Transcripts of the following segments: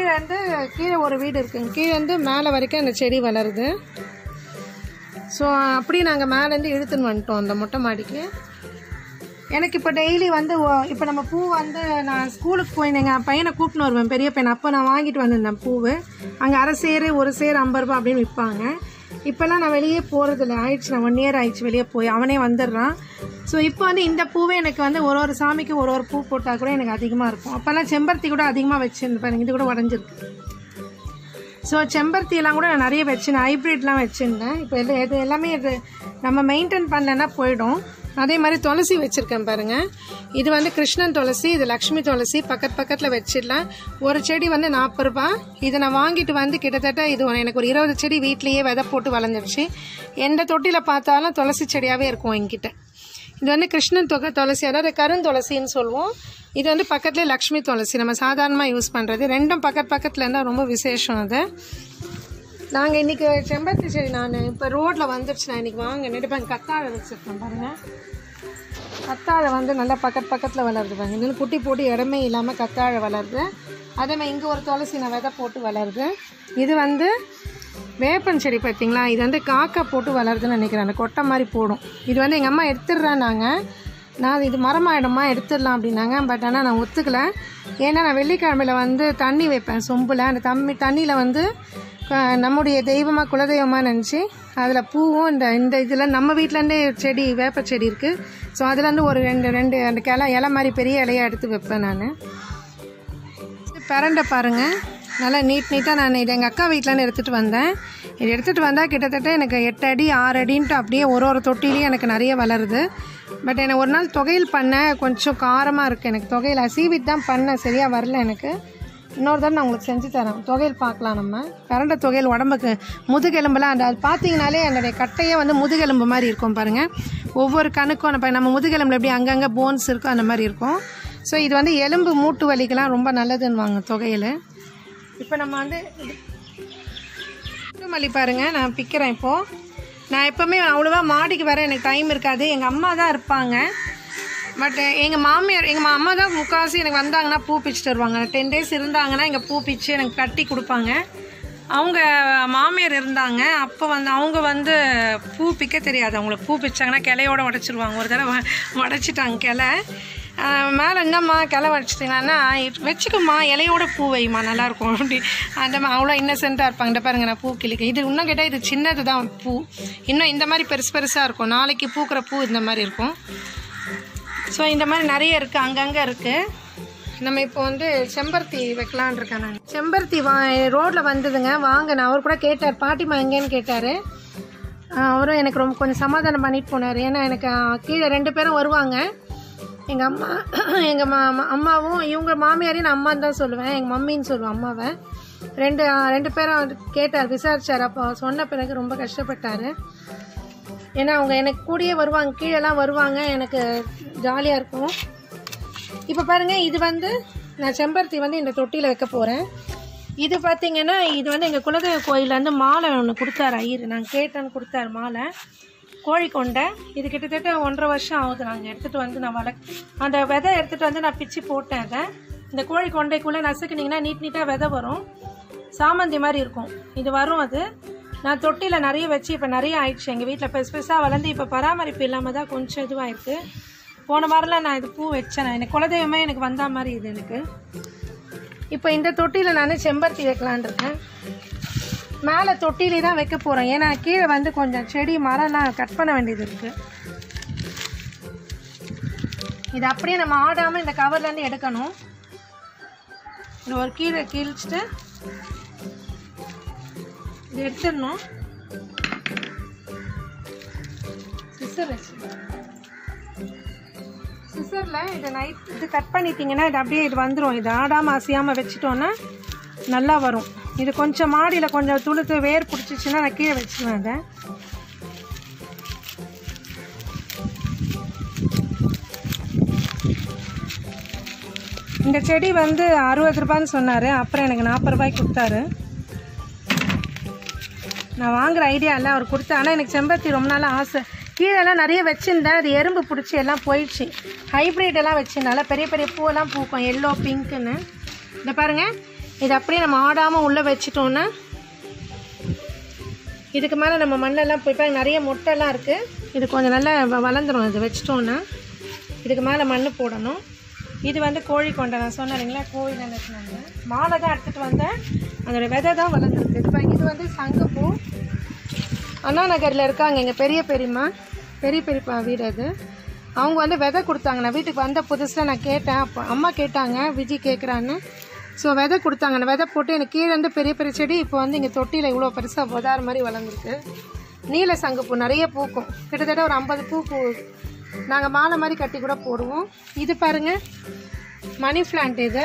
கீழே வந்து கீழே ஒரு வீடு இருக்குங்க கீழே வந்து மேலே வரைக்கும் அந்த செடி வளருது ஸோ அப்படியே நாங்கள் மேலேருந்து இழுத்துன்னு வந்துட்டோம் அந்த மொட்டை மாடிக்கு எனக்கு இப்போ டெய்லி வந்து இப்போ நம்ம பூ வந்து நான் ஸ்கூலுக்கு போய் எங்கள் பையனை கூப்பிட்டு வருவேன் பெரிய பையனை அப்போ நான் வாங்கிட்டு வந்திருந்தேன் பூவு அங்கே அரை சேரு ஒரு சேர் ஐம்பது ரூபா அப்படின்னு விற்பாங்க இப்போல்லாம் நான் வெளியே போகிறதில்ல ஆயிடுச்சு நான் ஒன் இயர் ஆயிடுச்சு வெளியே போய் அவனே வந்துடுறான் ஸோ இப்போ வந்து இந்த பூவே எனக்கு வந்து ஒரு ஒரு சாமிக்கு ஒரு ஒரு பூ போட்டால் கூட எனக்கு அதிகமாக இருக்கும் அப்போல்லாம் செம்பருத்தி கூட அதிகமாக வச்சுருந்தேன் பாருங்க இது கூட உடஞ்சிருக்கு ஸோ செம்பருத்தியெல்லாம் கூட நான் நிறைய வச்சுருந்தேன் ஹைப்ரிட்லாம் வச்சுருந்தேன் இப்போ இது இது எல்லாமே இது நம்ம மெயின்டைன் பண்ணலன்னா போயிடும் அதே மாதிரி துளசி வச்சுருக்கேன் பாருங்கள் இது வந்து கிருஷ்ணன் துளசி இது லக்ஷ்மி துளசி பக்கத்து பக்கத்தில் வச்சிடலாம் ஒரு செடி வந்து நாற்பது ரூபா இதை நான் வாங்கிட்டு வந்து கிட்டத்தட்ட இது ஒரு- எனக்கு ஒரு இருபது செடி வீட்லேயே விதை போட்டு வளர்ந்துடுச்சு எந்த தொட்டியில் பார்த்தாலும் துளசி செடியாகவே இருக்கும் என்கிட்ட இது வந்து கிருஷ்ணன் தொகை துளசி அதாவது கருந்துளசின்னு சொல்லுவோம் இது வந்து பக்கத்துலேயே லக்ஷ்மி துளசி நம்ம சாதாரணமாக யூஸ் பண்ணுறது ரெண்டும் பக்கத்து பக்கத்தில் இருந்தால் ரொம்ப விசேஷம் அது நாங்கள் இன்றைக்கி செம்பருத்தி செடி நான் இப்போ ரோட்டில் வந்துருச்சு நான் இன்றைக்கி வாங்க நெடுப்பேன் கத்தாழை வச்சுருக்கேன் பாருங்கள் கத்தாழை வந்து நல்லா பக்கத்து பக்கத்தில் வளருது பாருங்க இன்னும் குட்டி போட்டு இடமே இல்லாமல் கத்தாழை வளருது அதே மாதிரி இங்கே ஒரு துளசி நான் விதை போட்டு வளருது இது வந்து வேப்பன் செடி பார்த்தீங்களா இது வந்து காக்கா போட்டு வளருதுன்னு நினைக்கிறேன் அந்த கொட்டை மாதிரி போடும் இது வந்து எங்கள் அம்மா எடுத்துடுறாங்க நான் இது மரமாயிடுமா எடுத்துடலாம் அப்படின்னாங்க பட் ஆனால் நான் ஒத்துக்கல ஏன்னா நான் வெள்ளிக்கிழமையில் வந்து தண்ணி வைப்பேன் சொம்பில் அந்த தம்மி தண்ணியில் வந்து அஹ், நம்முடைய தெய்வமாக குலதெய்வமாக நினச்சி அதில் பூவும் இந்த இந்த இதில் நம்ம வீட்டிலேருந்தே செடி வேப்ப செடி இருக்குது ஸோ அதுலேருந்து ஒரு ரெண்டு ரெண்டு அந்த கிளை இலை மாதிரி பெரிய இலையாக எடுத்து வைப்பேன் நான் பிரண்டை பாருங்க நல்லா நீட் நீட்டாக நான் இது எங்கள் அக்கா வீட்டிலேருந்து எடுத்துகிட்டு வந்தேன் இது எடுத்துகிட்டு வந்தால் கிட்டத்தட்ட எனக்கு எட்டு அடி ஆறு அடின்ட்டு அப்படியே ஒரு ஒரு தொட்டிலையும் எனக்கு நிறைய வளருது பட் எனக்கு ஒரு நாள் தொகையில் பண்ணேன் கொஞ்சம் காரமாக இருக்குது எனக்கு தொகையில் சீவிட்டு தான் பண்ணேன் சரியாக வரல எனக்கு இன்னொரு தடவை நான் உங்களுக்கு செஞ்சு தரேன் தொகையில் பார்க்கலாம் நம்ம பிரண்டை தொகையில் உடம்புக்கு முதுகெலும்புலாம் அந்த அது பார்த்தீங்கனாலே அதனுடைய கட்டையே வந்து முதுகெலும்பு மாதிரி இருக்கும் பாருங்கள் ஒவ்வொரு கணுக்கும் நம்ம நம்ம முதுகெலும்புல எப்படி அங்கங்கே போன்ஸ் இருக்கும் அந்த மாதிரி இருக்கும் ஸோ இது வந்து எலும்பு மூட்டு வலிக்கெல்லாம் ரொம்ப நல்லதுன்னுவாங்க தொகையில் இப்போ நம்ம வந்து இது மல்லி பாருங்க நான் பிக்கிறேன் இப்போது நான் எப்போவுமே அவ்வளோவா மாடிக்கு வர எனக்கு டைம் இருக்காது எங்கள் அம்மா தான் இருப்பாங்க பட் எங்கள் மாமியார் எங்கள் அம்மா தான் முக்கால்வாசி எனக்கு வந்தாங்கன்னா பூ பிச்சுட்டு வருவாங்க டென் டேஸ் இருந்தாங்கன்னா எங்கள் பூ பிச்சு எனக்கு கட்டி கொடுப்பாங்க அவங்க மாமியார் இருந்தாங்க அப்போ வந்து அவங்க வந்து பூ பிக்க தெரியாது அவங்களுக்கு பூ பிச்சாங்கன்னா கிளையோட உடச்சிருவாங்க ஒரு தடவை உடச்சிட்டாங்க கிளை மேலே என்னம்மா கிளை உடச்சிட்டிங்கன்னா வச்சுக்கம்மா இலையோட பூ வைம்மா நல்லாயிருக்கும் அப்படி அந்த மாதிரி அவ்வளோ இன்னசென்ட்டாக இருப்பாங்க இந்த பாருங்க நான் பூ கிளிக்க இது இன்னும் கேட்டால் இது சின்னது தான் பூ இன்னும் இந்த மாதிரி பெருசு பெருசாக இருக்கும் நாளைக்கு பூக்கிற பூ இந்த மாதிரி இருக்கும் ஸோ இந்த மாதிரி நிறைய இருக்குது அங்கங்கே இருக்குது நம்ம இப்போ வந்து செம்பருத்தி வைக்கலான் இருக்கேன் நான் செம்பருத்தி வா ரோட்டில் வந்ததுங்க வாங்க நான் அவர் கூட கேட்டார் பாட்டிமா எங்கேன்னு கேட்டார் அவரும் எனக்கு ரொம்ப கொஞ்சம் சமாதானம் பண்ணிட்டு போனார் ஏன்னா எனக்கு ஆ, கீழே ரெண்டு பேரும் வருவாங்க எங்கள் அம்மா எங்கள் மா மா- அம்மாவும் இவங்க மாமியாரையும் நான் அம்மான்னு தான் சொல்லுவேன் எங்கள் மம்மின்னு சொல்லுவேன் அம்மாவை ரெண்டு ஆ, ரெண்டு பேரும் வந்து கேட்டார் விசாரிச்சார் அப்போ சொன்ன பிறகு ரொம்ப கஷ்டப்பட்டார் ஏன்னா அவங்க எனக்கு கூடயே வருவாங்க கீழெல்லாம் வருவாங்க எனக்கு ஜாலியாக இருக்கும் இப்போ பாருங்க இது வந்து நான் செம்பருத்தி வந்து இந்த தொட்டியில் வைக்க போகிறேன் இது பார்த்தீங்கன்னா இது வந்து எங்கள் குலதெய்வ கோயிலேருந்து மாலை ஒன்று கொடுத்தாரு ஐயர் நான் கேட்டேன்னு கொடுத்தாரு மாலை கோழி கொண்டை இது கிட்டத்தட்ட ஒன்றரை வருஷம் ஆகுது நாங்கள் எடுத்துகிட்டு வந்து நான் வளர்க் அந்த விதை எடுத்துகிட்டு வந்து நான் பிச்சு போட்டேன் அதை இந்த கோழி கொண்டைக்குள்ளே நசுக்குனிங்கன்னா நீட் நீட்டாக விதை வரும் சாமந்தி மாதிரி இருக்கும் இது வரும் அது நான் தொட்டியில் நிறைய வச்சு இப்போ நிறைய ஆயிடுச்சு எங்கள் வீட்டில் பெருசு பெருசாக வளர்ந்து இப்போ பராமரிப்பு இல்லாமல் தான் கொஞ்சம் இதுவாயிருக்கு போன வாரம்லாம் நான் இது பூ வச்சேன் எனக்கு குலதெய்வமே எனக்கு வந்தா மாதிரி இது எனக்கு இப்போ இந்த தொட்டியில் நான் செம்பருத்தி வைக்கலான் இருக்கேன் மேலே தொட்டிலே தான் வைக்க போகிறேன் ஏன்னா கீழே வந்து கொஞ்சம் செடி மரம்லாம் கட் பண்ண வேண்டியது இருக்குது இது அப்படியே நம்ம ஆடாமல் இந்த கவர்லேருந்து எடுக்கணும் இந்த ஒரு கீழே கிழிச்சிட்டு இது எடுத்துடணும் சிசர் வச்சு சிசரில் இதை நைட் இது கட் பண்ணிட்டீங்கன்னா இது அப்படியே இது வந்துடும் இது ஆடாமல் அசையாமல் வச்சுட்டோன்னா நல்லா வரும் இது கொஞ்சம் மாடியில் கொஞ்சம் துளுத்து வேர் பிடிச்சிச்சின்னா நான் கீழே வச்சுருவேன் அதை இந்த செடி வந்து அறுபது ரூபான்னு சொன்னார் அப்புறம் எனக்கு நாற்பது ரூபாய்க்கு கொடுத்தாரு நான் வாங்குற ஐடியா இல்லை அவர் கொடுத்த ஆனால் எனக்கு செம்பருத்தி ரொம்ப நாள் ஆசை கீழெல்லாம் நிறைய வச்சுருந்தேன் அது எறும்பு பிடிச்சி எல்லாம் போயிடுச்சு ஹைப்ரிட் எல்லாம் வச்சுருந்தால பெரிய பெரிய பூவெல்லாம் பூக்கும் எல்லோ பிங்க்குன்னு இந்த பாருங்கள் இது அப்படியே நம்ம ஆடாமல் உள்ளே வச்சிட்டோன்னா இதுக்கு மேலே நம்ம மண்ணெல்லாம் போய் பாருங்க, நிறைய மொட்டைலாம் இருக்குது இது கொஞ்சம் நல்லா வ- வளர்ந்துரும் இது வச்சிட்டோன்னா இதுக்கு மேலே மண் போடணும் இது வந்து கோழி கொண்டை நான் சொன்னேன் இல்லைங்களா கோழி நினைச்சினாங்க மாலை தான் எடுத்துகிட்டு வந்தேன் அதோட விதை தான் வளர்ந்துருக்கு இது பாருங்க, இது வந்து சங்குப்பூ அண்ணா நகரில் இருக்காங்க எங்கள் பெரிய பெரியம்மா பெரிய பெரியப்பா வீடு அது அவங்க வந்து விதை கொடுத்தாங்க நான் வீட்டுக்கு வந்த புதுசில் நான் கேட்டேன் அப்போ அம்மா கேட்டாங்க விஜி கேட்குறான்னு ஸோ விதை கொடுத்தாங்க அந்த விதை போட்டு எனக்கு கீழே இருந்து பெரிய பெரிய செடி இப்போ வந்து இங்கே தொட்டியில் இவ்வளோ பெருசாக புதார் மாதிரி வளர்ந்துருக்கு நீல சங்குப்பூ நிறைய பூக்கும் கிட்டத்தட்ட ஒரு ஐம்பது பூ பூ நாங்கள் மாலை மாதிரி கட்டி கூட போடுவோம் இது பாருங்க மணி பிளான்ட் இது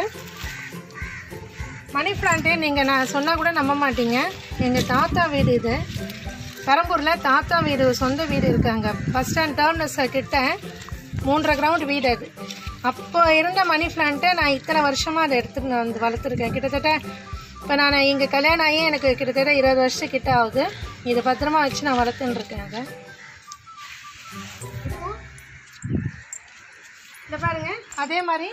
மணி பிளான்ட்டே நீங்கள் நான் சொன்னால் கூட நம்ப மாட்டீங்க எங்கள் தாத்தா வீடு இது பெரம்பூரில் தாத்தா வீடு சொந்த வீடு இருக்காங்க பஸ் ஸ்டாண்ட் டேர்னஸ் கிட்ட மூன்றரை கிரவுண்ட் வீடு அது அப்போ இருந்த மணி பிளான்ட்டை நான் இத்தனை வருஷமாக அதை எடுத்துட்டு நான் வந்து வளர்த்துருக்கேன் கிட்டத்தட்ட இப்போ நான் இங்கே கல்யாணம் ஆகி எனக்கு கிட்டத்தட்ட இருபது வருஷம் கிட்ட ஆகுது இதை பத்திரமா வச்சு நான் வளர்த்துன்னு இருக்கேன் அதை இந்த பாருங்க அதே மாதிரி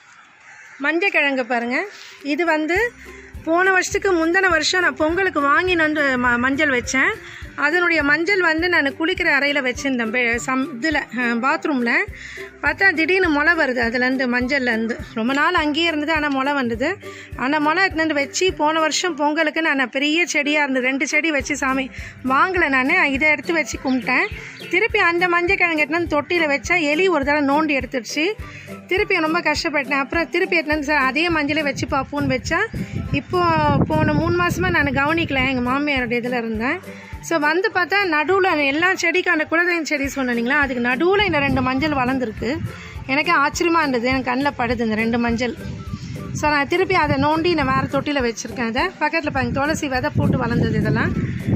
மஞ்சள் கிழங்கு பாருங்க இது வந்து போன வருஷத்துக்கு முந்தின வருஷம் நான் பொங்கலுக்கு வாங்கி வந்து ம மஞ்சள் வச்சேன் அதனுடைய மஞ்சள் வந்து நான் குளிக்கிற அறையில் வச்சுருந்தேன் பெ சம் இதில் பாத்ரூமில் பார்த்தா திடீர்னு முளை வருது அதுலேருந்து மஞ்சள்லேருந்து ரொம்ப நாள் அங்கேயே இருந்தது ஆனால் முளை வந்தது அந்த முளை எடுத்துட்டு வச்சு போன வருஷம் பொங்கலுக்கு நான் பெரிய செடியாக இருந்தது ரெண்டு செடி வச்சு சாமி வாங்கலை நான் இதை எடுத்து வச்சு கும்பிட்டேன் திருப்பி அந்த மஞ்சள் கிழங்கு எடுத்துன்னு வந்து தொட்டியில் வச்சா எலி ஒரு தடவை நோண்டி எடுத்துடுச்சு திருப்பி ரொம்ப கஷ்டப்பட்டேன் அப்புறம் திருப்பி எடுத்துன்னு வந்து சார் அதே மஞ்சளே வச்சு பார்ப்போன்னு வச்சா இப்போ போன மூணு மாசமா நான் கவனிக்கல எங்கள் மாமியாரோட இதில் இருந்தேன் ஸோ வந்து பார்த்தா நடுவில் எல்லா செடிக்கும் அந்த குலதெய்வம் செடி சொன்னீங்களா அதுக்கு நடுவில் இந்த ரெண்டு மஞ்சள் வளர்ந்துருக்கு எனக்கே ஆச்சரியமாக இருந்தது எனக்கு கண்ணில் படுது இந்த ரெண்டு மஞ்சள் ஸோ நான் திருப்பி அதை நோண்டி நான் வேறு தொட்டியில் வச்சுருக்கேன் அதை பக்கத்தில் பாருங்க துளசி விதை போட்டு வளர்ந்தது இதெல்லாம்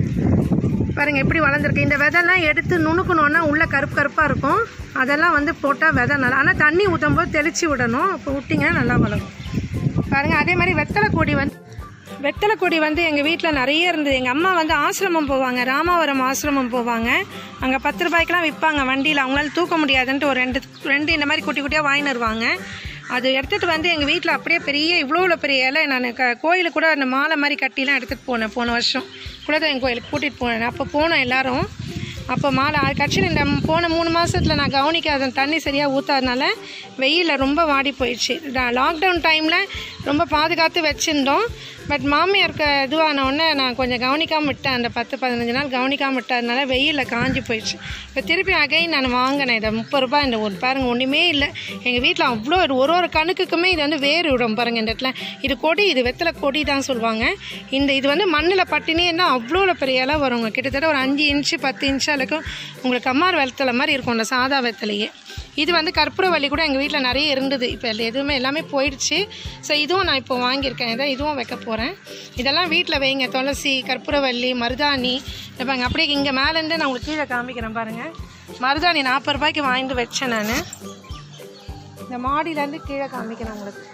பாருங்க எப்படி வளர்ந்துருக்கு இந்த விதைலாம் எடுத்து நுணுக்கணுன்னா உள்ள கருப்பு கருப்பாக இருக்கும் அதெல்லாம் வந்து போட்டால் விதை நல்லா ஆனால் தண்ணி ஊற்றும் போது தெளித்து விடணும் அப்போ விட்டிங்கன்னா நல்லா வளரும் பாருங்க அதே மாதிரி வெத்தலை கொடி வந்து வெத்தலை கொடி வந்து எங்கள் வீட்டில் நிறைய இருந்தது எங்கள் அம்மா வந்து ஆசிரமம் போவாங்க ராமாவரம் ஆசிரமம் போவாங்க அங்கே பத்து ரூபாய்க்கெலாம் விற்பாங்க வண்டியில் அவங்களால தூக்க முடியாதுன்ட்டு ஒரு ரெண்டு ரெண்டு இந்த மாதிரி குட்டி குட்டியாக வாங்கின்னு வருவாங்க அது எடுத்துகிட்டு வந்து எங்கள் வீட்டில் அப்படியே பெரிய இவ்வளோ பெரிய இலை நான் க கோயிலுக்கு கூட அந்த மாலை மாதிரி கட்டிலாம் எடுத்துகிட்டு போனேன் போன வருஷம் குலதெய்வம் கோயிலுக்கு கூட்டிகிட்டு போனேன் அப்போ போனோம் எல்லாரும் அப்போ மாலை கட்சியில் இந்த போன மூணு மாதத்தில் நான் கவனிக்காத தண்ணி சரியாக ஊற்றாதனால வெயிலில் ரொம்ப வாடி போயிடுச்சு லாக்டவுன் டைமில் ரொம்ப பாதுகாத்து வச்சுருந்தோம் பட் மாமியாருக்கு இதுவான உடனே நான் கொஞ்சம் கவனிக்காமல் விட்டேன் அந்த பத்து பதினஞ்சு நாள் கவனிக்காமல் விட்டதுனால வெயிலில் காஞ்சி போயிடுச்சு இப்போ திருப்பி அகைன் நான் வாங்கினேன் இதை முப்பது ரூபாய் இந்த ஒரு பாருங்கள் ஒன்றுமே இல்லை எங்கள் வீட்டில் அவ்வளோ ஒரு ஒரு ஒரு கணுக்குக்குமே இது வந்து வேறு விடும் பாருங்கள் இந்த இடத்துல இது கொடி இது வெத்தலை கொடி தான் சொல்லுவாங்க இந்த இது வந்து மண்ணில் பட்டினே இருந்தால் அவ்வளோ பெரிய இலை வருங்க கிட்டத்தட்ட ஒரு அஞ்சு இன்ச்சு பத்து இன்ச்சு அளவுக்கு உங்களுக்கு கம்மார் வெத்தலை மாதிரி இருக்கும் அந்த சாதா வெத்தலையே இது வந்து கற்பூரவள்ளி கூட எங்கள் வீட்டில் நிறைய இருந்தது இப்போ இல்லை எதுவுமே எல்லாமே போயிடுச்சு ஸோ இதுவும் நான் இப்போ வாங்கியிருக்கேன் இதை இதுவும் வைக்க போகிறேன் இதெல்லாம் வீட்டில் வைங்க துளசி கற்பூரவள்ளி மருதாணி இதை பாருங்க அப்படியே இங்கே மேலேருந்து நான் உங்களுக்கு கீழே காமிக்கிறேன் பாருங்கள் மருதாணி நாற்பது ரூபாய்க்கு வாங்கிட்டு வச்சேன் நான் இந்த மாடியிலேருந்து கீழே காமிக்கிறேன் உங்களுக்கு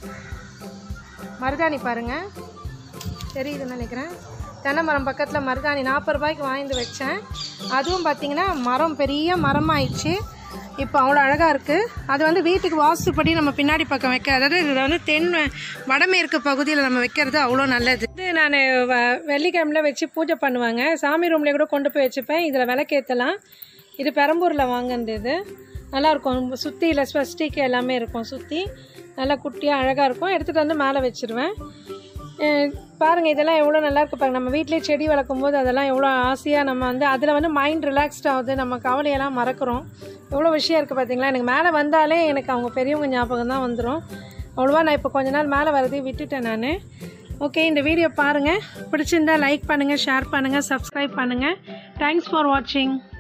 மருதாணி பாருங்கள் தெரியுதுன்னு நினைக்கிறேன் தென்னை மரம் பக்கத்தில் மருதாணி நாற்பது ரூபாய்க்கு வாங்கிட்டு வச்சேன் அதுவும் பார்த்தீங்கன்னா மரம் பெரிய மரமாயிடுச்சு இப்போ அவ்வளோ அழகாக இருக்குது அது வந்து வீட்டுக்கு வாஸ்துப்படி நம்ம பின்னாடி பக்கம் வைக்க அதாவது இதில் வந்து தென் வடமேற்கு பகுதியில் நம்ம வைக்கிறது அவ்வளோ நல்லது இது நான் வெள்ளிக்கிழமையில் வச்சு பூஜை பண்ணுவாங்க சாமி ரூம்லேயே கூட கொண்டு போய் வச்சுப்பேன் இதில் விளக்கேற்றலாம் இது பெரம்பூரில் வாங்கினது நல்லாயிருக்கும் சுற்றியில் ஸ்வஸ்டிக்கு எல்லாமே இருக்கும் சுற்றி நல்லா குட்டியாக அழகாக இருக்கும் எடுத்துகிட்டு வந்து மேலே வச்சுருவேன் அஹ் பாருங்க இதெல்லாம் எவ்வளோ நல்லா இருக்கு பாருங்க நம்ம வீட்டிலேயே செடி வளர்க்கும் போது அதெல்லாம் எவ்வளோ ஆசையாக நம்ம வந்து அதில் வந்து மைண்ட் ரிலாக்ஸ்ட் ஆகுது நம்ம கவலையெல்லாம் மறக்கிறோம் எவ்வளோ விஷயம் இருக்குது பார்த்தீங்களா எனக்கு மேலே வந்தாலே எனக்கு அவங்க பெரியவங்க ஞாபகம் தான் வந்துடும் அவ்வளோவா நான் இப்போ கொஞ்ச நாள் மேலே வரதையும் விட்டுட்டேன் நான் ஓகே இந்த வீடியோ பாருங்கள் பிடிச்சிருந்தா லைக் பண்ணுங்கள் ஷேர் பண்ணுங்கள் சப்ஸ்கிரைப் பண்ணுங்கள் தேங்க்ஸ் ஃபார் வாட்சிங்